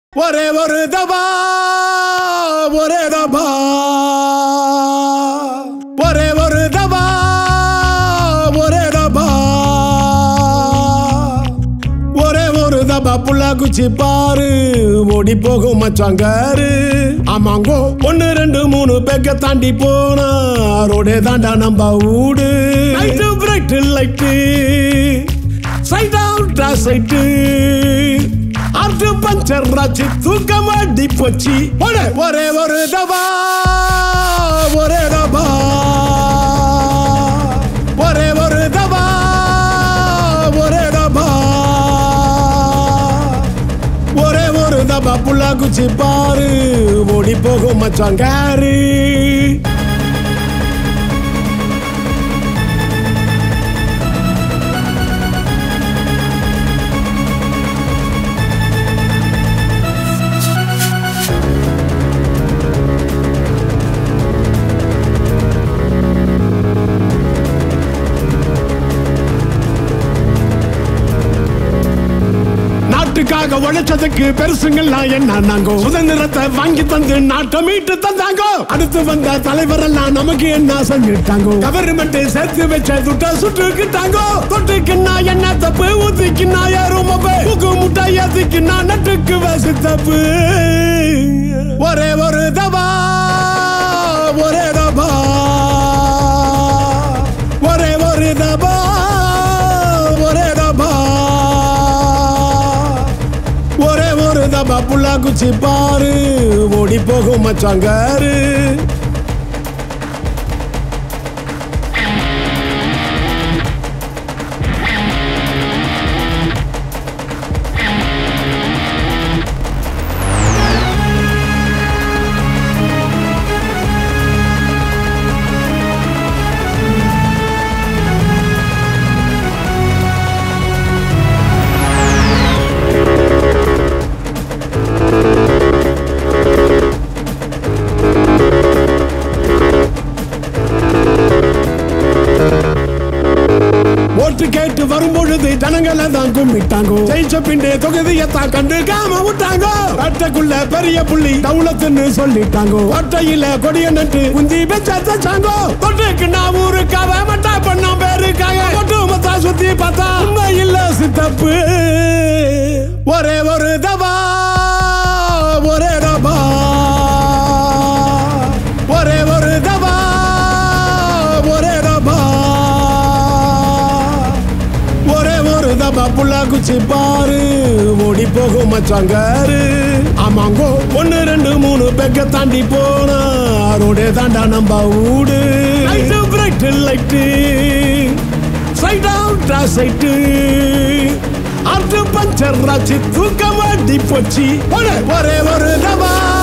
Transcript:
ஒரே ஒரு தபா ஒரே தபா ஒரே ஒரு தபா ஒரே தபா ஒரே ஒரு தபா புள்ளா குச்சி பாரு ஓடி போகும் மச்சாங்காரு ஆமாங்கோ ஒன்னு ரெண்டு மூணு பேக்க தாண்டி போனா ரோடே தாண்டா நம்ம ஊடு light bright light side out side அது பஞ்சர் ராச்சி தூக்கமாடி போச்சு ஒரே ஒரே ஒரு தபா ஒரே தபா ஒரே ஒரு தபா ஒரே தபா ஒரே ஒரு தபா புள்ளா குச்சி பாரு ஓடி போகும் மச்சாங்காரு நாட்டுக்காக உழைச்சதுக்கு பெருசுங்கெல்லாம் என்ன நாங்கோ சுதந்திரத்தை வாங்கி தந்து நாட்டை மீட்டு தந்தாங்கோ அடுத்து வந்த தலைவர் எல்லாம் நமக்கு என்ன செஞ்சுட்டாங்கோ கவர்மெண்ட் சேர்த்து வச்ச துட்ட சுட்டுக்கிட்டாங்கோ தொட்டுக்குன்னா என்ன தப்பு ஊத்திக்குன்னா யாரும் தூக்கு முட்டை ஏத்திக்குன்னா நட்டுக்கு வசு தப்பு ஒரே ஒரு தபா ஒரே தபா ஒரே ஒரு தபா ஒரே தபா ஒரே ஒரு தபா புள்ளா குச்சி பாரு ஓடி போகும் மச்சாங்காரு ஓட்டு கேட்டு வரும் பொழுது ஜனங்களை தான் கும்பிட்டாங்க ஜெயிச்ச பின்னே தொகுதியத்தான் கண்டுக்காம விட்டாங்க அட்டைக்குள்ள பெரிய புள்ளி தவுளத்துன்னு சொல்லிட்டாங்க ஒட்டையில கொடிய நட்டு குந்தி வச்சாங்க தொட்டுக்கு நான் ஊருக்காக மட்டா பண்ண பேருக்காக ஒட்டு மொத்தா சுத்தி பார்த்தா உண்மை இல்ல சித்தப்பு ஒரே ஒரு தபா ஒரே தபா ஒரே ஒரு தபா ஒரே தபா ஒரே ஒரு தபா புள்ளா குச்சி பாரு ஓடி போகும் மச்சாங்காரு ஆமாங்கோ ஒன்னு ரெண்டு மூணு பெக்க தாண்டி போனா ரோடே தாண்டா நம்ம ஊடு light bright light side out side அது பஞ்சர் ராச்சி தூக்கமாடி போச்சு ஒரே ஒரே ஒரு தபா